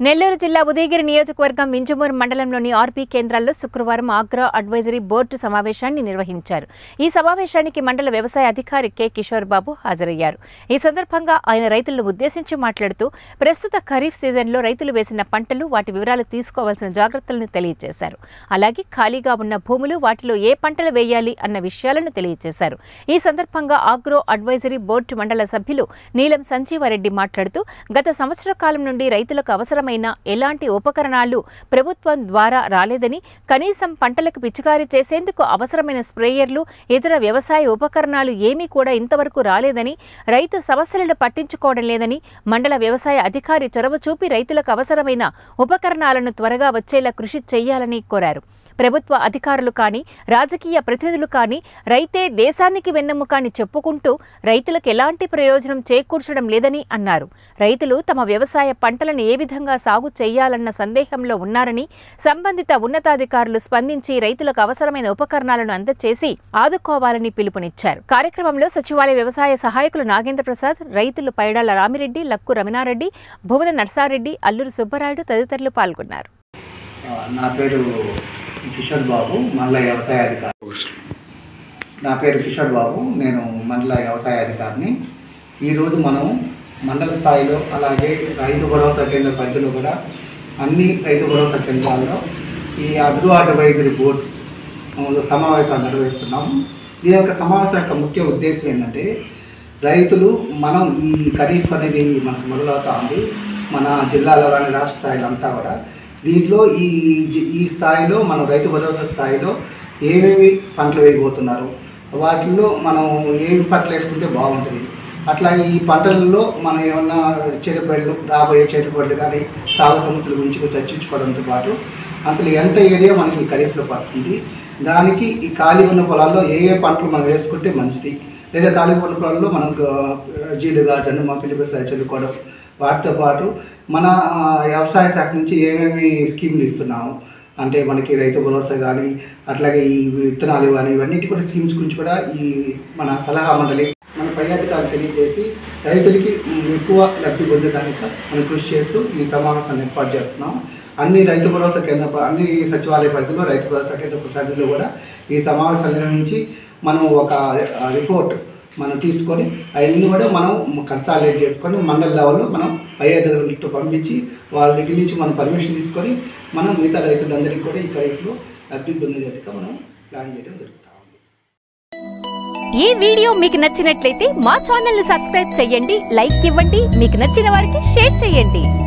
నెల్లూరు జిల్లా ఉదయగిరి నియోజకవర్గం మింజమూరు మండలంలోని ఆర్పీ కేంద్రాల్లో శుక్రవారం ఆగ్రా అడ్వైజరీ బోర్డు సమావేశాన్ని నిర్వహించారు ఈ సమావేశానికి మండల వ్యవసాయ అధికారి కె కిషోర్ బాబు హాజరయ్యారు ఈ సందర్భంగా ఆయన రైతులను ఉద్దేశించి మాట్లాడుతూ ప్రస్తుత ఖరీఫ్ సీజన్లో రైతులు వేసిన పంటలు వాటి వివరాలు తీసుకోవాల్సిన జాగ్రత్తలను తెలియజేశారు అలాగే ఖాళీగా ఉన్న భూములు వాటిలో ఏ పంటలు వేయాలి అన్న విషయాలను తెలియజేశారు ఈ సందర్భంగా ఆగ్రో అడ్వైజరీ బోర్డు మండల సభ్యులు నీలం సంజీవారెడ్డి మాట్లాడుతూ గత సంవత్సర కాలం నుండి రైతులకు అవసరమైన ఎలాంటి ఉపకరణాలు ప్రభుత్వం ద్వారా రాలేదని కనీసం పంటలకు పిచికారీ చేసేందుకు అవసరమైన స్ప్రేయర్లు ఇతర వ్యవసాయ ఉపకరణాలు ఏమీ కూడా ఇంతవరకు రాలేదని రైతు సమస్యలను పట్టించుకోవడం లేదని మండల వ్యవసాయ అధికారి చొరవ చూపి రైతులకు అవసరమైన ఉపకరణాలను త్వరగా వచ్చేలా కృషి చేయాలని కోరారు ప్రభుత్వ అధికారులు కానీ రాజకీయ ప్రతినిధులు కానీ రైతే దేశానికి వెన్నెముక అని చెప్పుకుంటూ రైతులకు ఎలాంటి ప్రయోజనం చేకూర్చడం లేదని అన్నారు రైతులు తమ వ్యవసాయ పంటలను ఏ విధంగా సాగు చేయాలన్న సందేహంలో ఉన్నారని సంబంధిత ఉన్నతాధికారులు స్పందించి రైతులకు అవసరమైన ఉపకరణాలను అందజేసి ఆదుకోవాలని పిలుపునిచ్చారు కార్యక్రమంలో సచివాలయ వ్యవసాయ సహాయకులు నాగేంద్ర ప్రసాద్ రైతులు పైడాల రామిరెడ్డి లక్కు రమణారెడ్డి భువన నర్సారెడ్డి అల్లూరు సుబ్బరాయుడు తదితరులు పాల్గొన్నారు ఆ, నా పేరు కిషోర్ బాబు మండల వ్యవసాయ అధికారి నా పేరు కిషోర్ బాబు నేను మండల వ్యవసాయ అధికారిని ఈరోజు మనం మండల స్థాయిలో అలాగే రైతు భరోసా కేంద్ర పరిధిలో కూడా అన్ని రైతు భరోసా కేంద్రాల్లో ఈ అగ్రో అడ్వైజరీ బోర్డు ఆ, సమావేశాలు నిర్వహిస్తున్నాము దీని యొక్క సమావేశం యొక్క ముఖ్య ఉద్దేశం ఏంటంటే రైతులు మనం ఈ ఖరీఫ్ అనేది మనకు మొదలవుతా ఉంది మన జిల్లాలో కానీ రాష్ట్ర స్థాయిలో అంతా కూడా దీంట్లో ఈ జి- ఈ స్థాయిలో మనం రైతు భరోసా స్థాయిలో ఏమేమి పంటలు వేయబోతున్నారు వాటిల్లో మనం ఏమి పంటలు వేసుకుంటే బాగుంటుంది అట్లాగే ఈ పంటలలో మనం ఏమన్నా చెడుపళ్ళు రాబోయే చెడుపళ్ళు కానీ సాగు సమస్యల గురించి కూడా చర్చించుకోవడంతో పాటు అసలు ఎంత ఏరియా మనకి ఈ ఖరీఫ్లో పడుతుంది దానికి ఈ ఖాళీ ఉన్న పొలాల్లో ఏ ఏ పంటలు మనం వేసుకుంటే మంచిది లేదా ఖాళీ ఉన్న పొలాల్లో మనం గా- జీలుగా జన్మ పిలిపిస్తాయి చల్లుకోవడం వాటితో పాటు మన ఆ, వ్యవసాయ శాఖ నుంచి ఏమేమి స్కీములు ఇస్తున్నాము అంటే మనకి రైతు భరోసా కానీ అట్లాగే ఈ విత్తనాలు కానీ ఇవన్నిటి కూడా స్కీమ్స్ గురించి కూడా ఈ మన సలహా మండలి మన పై అధికారులు తెలియజేసి రైతులకి మ్, ఎక్కువ లబ్ధి పొందేదానికి మనం కృషి చేస్తూ ఈ సమావేశాన్ని ఏర్పాటు చేస్తున్నాం అన్ని రైతు భరోసా కేంద్ర ప- అన్ని సచివాలయ పరిధిలో రైతు భరోసా కేంద్ర పరిధిలో కూడా ఈ సమావేశాల నుంచి మనం ఒక ఆ, రిపోర్ట్ మనం తీసుకొని అవన్నీ కూడా మనం కన్సాలిడేట్ చేసుకొని మండల లెవెల్లో మనం పై అధికారులతో పంపించి వాళ్ళ దగ్గర నుంచి మనం పర్మిషన్ తీసుకొని మనం మిగతా రైతులందరికీ కూడా ఈ ఖరీఫ్లో లబ్ధి పొందేటట్టుగా మనం ప్లాన్ చేయడం జరుగుతూ ఉంది ఈ వీడియో మీకు నచ్చినట్లయితే మా ఛానల్ ని సబ్స్క్రైబ్ చేయండి లైక్ ఇవ్వండి మీకు నచ్చిన వారికి షేర్ చేయండి